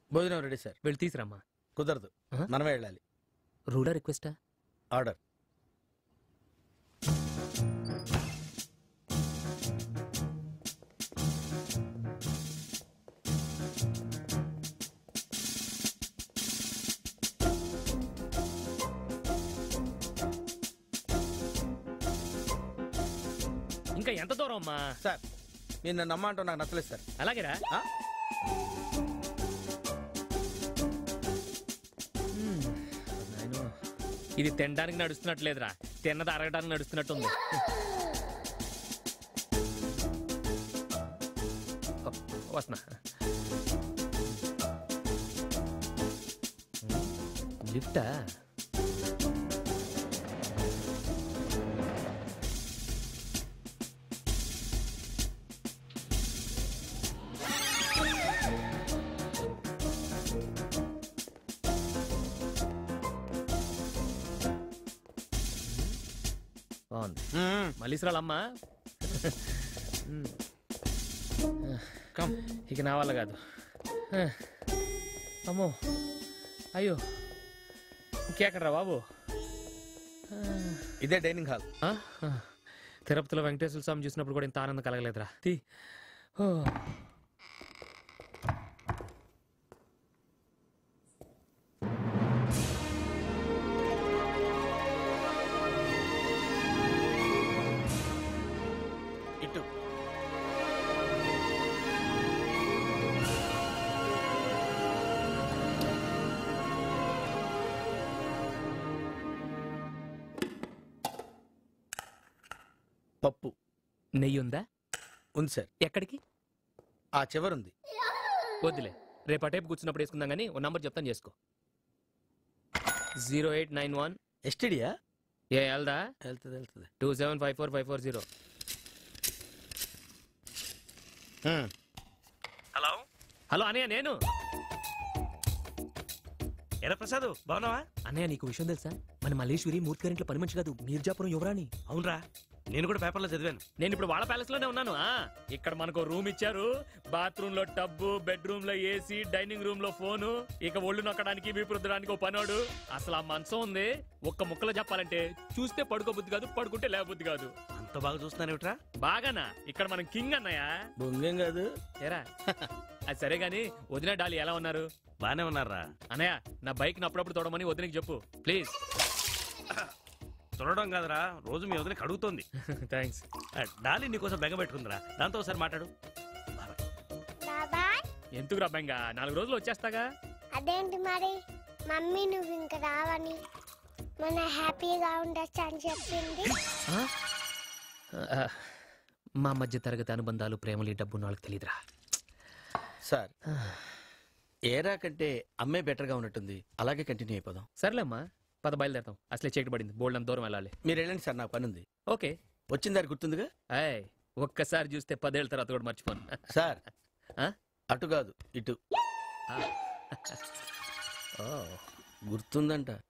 భోజనం ready sir వెళ్ళి తీసురమ్మా కుదరదు ఆ? మనమే వెళ్ళాలి రూలా రిక్వెస్టా ఆర్డర్ ఇంకా ఎంత దూరం అమ్మా సార్ మీరు నన్ను నమ్మంటావు నాకు నచ్చలేదు సార్ అలాగేరా ఆ? హ్మ్. నాయనో. ఇది తినడానికి నడుస్తున్నట్లేదురా తిన్నది అరగడానికి నడుస్తున్నట్టుంది ఓ, వస్తున్నా లిఫ్టా బాగుంది మ్మ్. మళ్ళీ అమ్మా కమ్ ఇక నా వల్ల కాదు అమ్మో అయ్యో ఇంకెక్కడరా బాబు ఇదే డైనింగ్ హాల్ ఆ? ఆ. తిరుపతిలో వెంకటేశ్వర స్వామి చూసినప్పుడు కూడా ఇంత ఆనందం కలగలేదురా తీ ఓ. ఇటు పప్పు నెయ్యి ఉందా ఉంది సార్ ఎక్కడికి ఆ చివరుంది వద్దులే రేపు అటేపు కూర్చున్నప్పుడు వేసుకుందాం కానీ ఓ నంబర్ చెప్తాను చేసుకో జీరో ఎయిట్ నైన్ వన్ ఎస్టీడియా ఏ వెళ్దా వెళ్తుంది వెళ్తుంది two seven five four five four zero hello hello అనయ్య నేను ఎరా ప్రసాద్ బాగున్నావా అన్నయ్య నీకు విషయం తెలుసా మన మల్లేశ్వరి మూర్తి గారింట్లో పని మనిషి కాదు మీర్జాపురం యువరాణి అవునరా నేను కూడా పేపర్లో చదివాను నేను ఇప్పుడు వాళ్ళ ప్యాలెస్ లోనే ఉన్నాను ఆ ఇక్కడ మనకు రూమ్ ఇచ్చారు బాత్రూమ్ లో టబ్బు బెడ్రూమ్ లో ఏసీ డైనింగ్ రూమ్ లో ఫోను ఇక ఒళ్ళు నొక్కడానికి వీపు రుద్దడానికి ఓ పనోడు అసలు ఆ మనసం ఉంది ఒక్క ముక్కలో చెప్పాలంటే చూస్తే పడుకోబుద్ధి కాదు పడుకుంటే లేబుద్ధి కాదు అంత బాగా చూస్తున్నానేమిట్రా బాగానా ఇక్కడ మనం కింగ్ అన్నయ్య బొంగేం కాదు ఏరా అది సరే గాని వదిన డాలి ఎలా ఉన్నారు బానే ఉన్నారా అన్నయ్య నా బైక్ అప్పుడప్పుడు తోడమని వదినకి చెప్పు ప్లీజ్ చూడడం కాదురా రోజు మీ వదిలికి అడుగుతోంది థ్యాంక్స్ ఆ, డాలీ నీకోసం బెంగ పెట్టుకుందిరా దాంతో ఒకసారి మాట్లాడు బాబాయ్ ఎందుకు రబ్బంగా నాలుగు రోజులు వచ్చేస్తాగా అదేంటి మరి మమ్మీ నువ్వు ఇంక రావని మన హ్యాపీగా ఉండొచ్చు అని చెప్పింది ఆ? ఆ, మా మధ్య తరగతి అనుబంధాలు ప్రేమలు ఈ డబ్బు వాళ్ళకి తెలియదురా సార్ ఏరా కంటే అమ్మే బెటర్గా ఉన్నట్టుంది అలాగే కంటిన్యూ అయిపోదాం సర్లేమ్మా పద బయలుదేరతాం అసలే చీకటి పడింది బోల్డ్ అంత దూరం వెళ్ళాలి మీరు వెళ్ళండి సార్ నాకు పని ఉంది ఓకే వచ్చిన దారి గుర్తుందిగా అయ్ ఒక్కసారి చూస్తే పదేళ్ళ తర్వాత కూడా మర్చిపోను సార్ ఆ? అటు కాదు ఇటు ఆ. ఓ గుర్తుందంట